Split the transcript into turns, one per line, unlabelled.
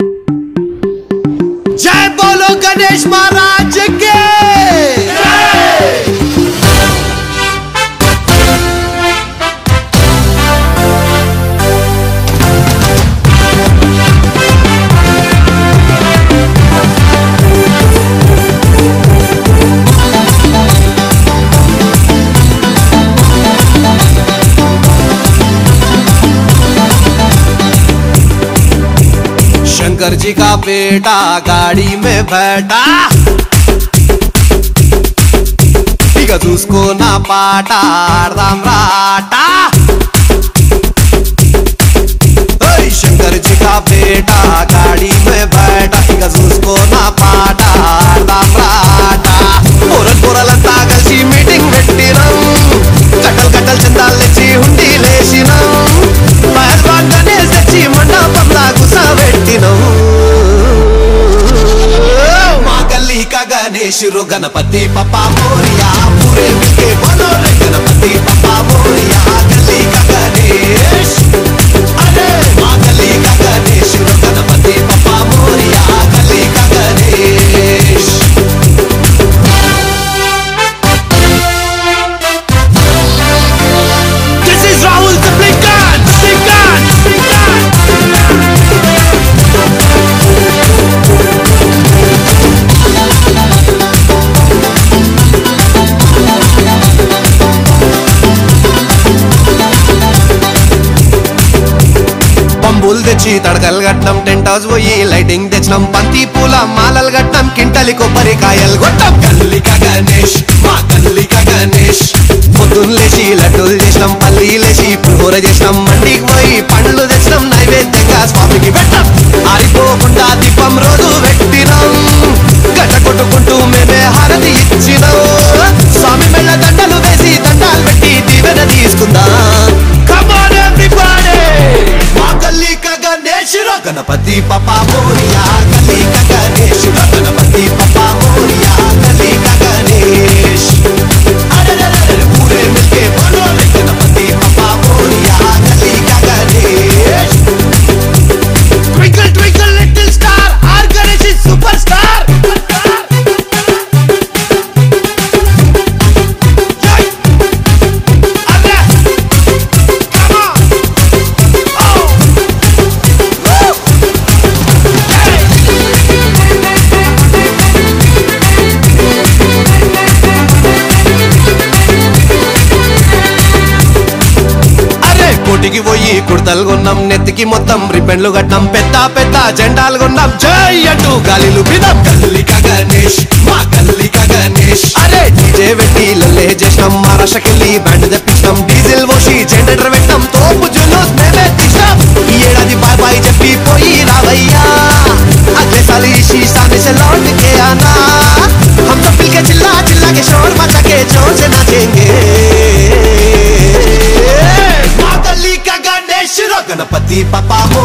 जय बोलो गणेश महाराज के शंकर जी का बेटा गाड़ी में बैठा ఇక చూసుకో నా పాట ఆడదాం రాటా ఓయ్ శంకర్ जी का बेटा गाड़ी में बैठा ఇక చూసుకో నా పాట ఆడదాం రాటా పొరల్ పొరలంతా కలిసి మీటింగ్ పెట్టినాం కట్టలు కట్టలు చందాలు తెచ్చి హుండీ లేచినాం పహల్వాన్ గణేష్ తెచ్చి మండపంలా గుసబెట్టినాం మా గల్లీ का गणेश रो गणपति पप्पा मोरिया पूरे मिलके बोलो रे गणपति पप्पा मोरिया गली का गणेश अरे माँ गली का गणेश रो गणपति पप्पा मोरिया गली का Ganesh This is Rahul the Blinkan! Blinkan! Blinkan! పంబులు తెచ్చి తడకలు కట్టినాం టెంట్ హౌస్ పోయి లైటింగ్ తెచ్చినాం బంతి పూల మాలలు కట్టినాం కింటలి కొబ్బరికాయలు కొట్టాం కల్లిక గణేష్ మా కల్లిక గణేష్ పొద్దున్న లేచి లడ్డూలు చేసినాం పల్లీలేసి పులిహోర చేసినాం మండికి పోయి పండ్లు తెచ్చినాం నైవేద్యంగా స్వామికి పెట్టాం ఆరిపోకుండా దీపం రోజు పెట్టినాం గడ్డ కొట్టుకుంటూ మేమే హారతి ఇచ్చినాం స్వామి మెళ్ళ దండలు వేసి దండాలు పెట్టి దీవెన తీసుకుందాం Come on everybody! మా గల్లీ కా గణేష్ రా గణపతి పప్పా మోరియా గల్లీ కా గణేష్ రా గణపతి పప్పా మోరియా గల్లీ కా గణేష్ అరే రే రే రే, పూరే మిల్కే బోలో రే గణపతి పప్పా మోరియా గల్లీ కా Ganesh Twinkle twinkle little star our Ganesh is superstar Yay! అరే! Come on! Oh! Woo! Hey! అరే కోటికి పోయి కుర్తలు కొన్నాం నెత్తికి మొత్తం రిబ్బన్లు కట్టినాం పెద్ద పెద్ద జెండాలు కొన్నాం జై అంటూ గాలిలు బిదాం గల్లిక గణేష్ మా గల్లిక గణేష్ అరే డీజే పెట్టి లల్లే చేసినాం మహారాష్ట్రకెళ్ళి బ్యాండ్ తెప్పించినాం డీజిల్ పోసి జెండర్ పెట్టాం తోపు జులూస్ మేమే తీసినాం ఈ ఏడాది బాయ్ బాయ్ చెప్పి పోయి రావయ్యా అగ్లే साल इसी सामने से लौट के आना हम सब मिलके चिल्ला चिल्ला के शोर मचा के जोर से नाचेंगे माँ गली का गणेश रो गणपति पापा हो